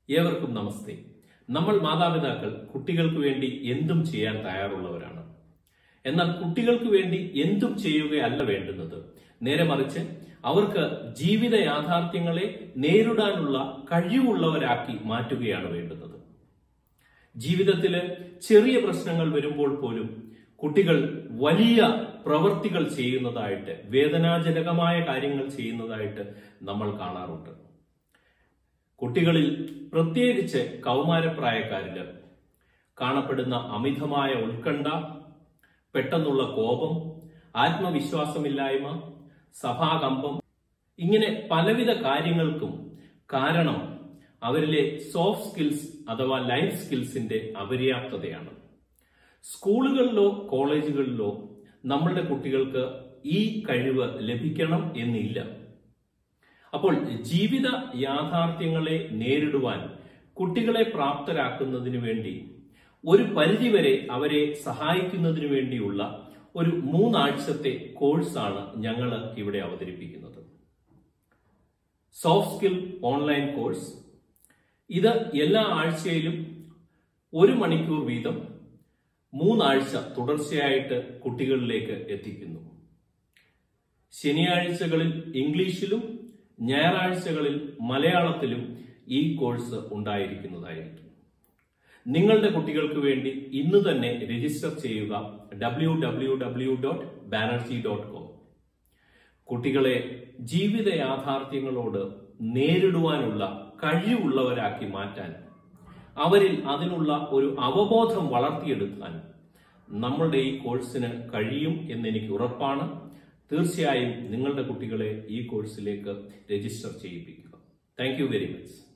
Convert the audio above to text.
ഏവർക്കും നമസ്തേ നമ്മൾ മാതാപിതാക്കൾ കുട്ടികൾക്ക് വേണ്ടി എന്തും ചെയ്യാൻ തയ്യാറുള്ളവരാണ് എന്നാൽ കുട്ടികൾക്ക് വേണ്ടി എന്തും ചെയ്യുകയല്ല വേണ്ടുന്നത് നേരെ മറിച്ച് അവർക്ക് ജീവിത യാഥാർത്ഥ്യങ്ങളെ നേരിടാനുള്ള കഴിവുള്ളവരാക്കി മാറ്റുകയാണ് വേണ്ടുന്നത് ജീവിതത്തില് ചെറിയ പ്രശ്നങ്ങൾ വരുമ്പോൾ പോലും കുട്ടികൾ വലിയ പ്രവൃത്തികൾ ചെയ്യുന്നതായിട്ട് വേദനാജനകമായ കാര്യങ്ങൾ ചെയ്യുന്നതായിട്ട് നമ്മൾ കാണാറുണ്ട് കുട്ടികളിൽ പ്രത്യേകിച്ച് കൗമാരപ്രായക്കാരില് കാണപ്പെടുന്ന അമിതമായ ഉത്കണ്ഠ പെട്ടെന്നുള്ള കോപം ആത്മവിശ്വാസമില്ലായ്മ സഭാകമ്പം ഇങ്ങനെ പലവിധ കാര്യങ്ങൾക്കും കാരണം അവരിലെ സോഫ്റ്റ് സ്കിൽസ് അഥവാ ലൈഫ് സ്കിൽസിന്റെ അപര്യാപ്തതയാണ് സ്കൂളുകളിലോ കോളേജുകളിലോ നമ്മളുടെ കുട്ടികൾക്ക് ഈ കഴിവ് ലഭിക്കണം എന്നില്ല അപ്പോൾ ജീവിത യാഥാർത്ഥ്യങ്ങളെ നേരിടുവാൻ കുട്ടികളെ പ്രാപ്തരാക്കുന്നതിന് വേണ്ടി ഒരു പരിധിവരെ അവരെ സഹായിക്കുന്നതിന് വേണ്ടിയുള്ള ഒരു മൂന്നാഴ്ചത്തെ കോഴ്സാണ് ഞങ്ങൾ ഇവിടെ അവതരിപ്പിക്കുന്നത് സോഫ്റ്റ് സ്കിൽ ഓൺലൈൻ കോഴ്സ് ഇത് എല്ലാ ആഴ്ചയിലും ഒരു മണിക്കൂർ വീതം മൂന്നാഴ്ച തുടർച്ചയായിട്ട് കുട്ടികളിലേക്ക് എത്തിക്കുന്നു ശനിയാഴ്ചകളിൽ ഇംഗ്ലീഷിലും ഞായറാഴ്ചകളിൽ മലയാളത്തിലും ഈ കോഴ്സ് ഉണ്ടായിരിക്കുന്നതായിരിക്കും നിങ്ങളുടെ കുട്ടികൾക്ക് വേണ്ടി ഇന്ന് തന്നെ രജിസ്റ്റർ ചെയ്യുക W W W dot Banerjee dot com കുട്ടികളെ ജീവിത യാഥാർത്ഥ്യങ്ങളോട് നേരിടുവാനുള്ള കഴിവുള്ളവരാക്കി മാറ്റാൻ അവരിൽ അതിനുള്ള ഒരു അവബോധം വളർത്തിയെടുക്കാൻ നമ്മളുടെ ഈ കോഴ്സിന് കഴിയും എന്നെനിക്ക് ഉറപ്പാണ് തീർച്ചയായും നിങ്ങളുടെ കുട്ടികളെ ഈ കോഴ്സിലേക്ക് രജിസ്റ്റർ ചെയ്യിപ്പിക്കുക താങ്ക് യു വെരി മച്ച്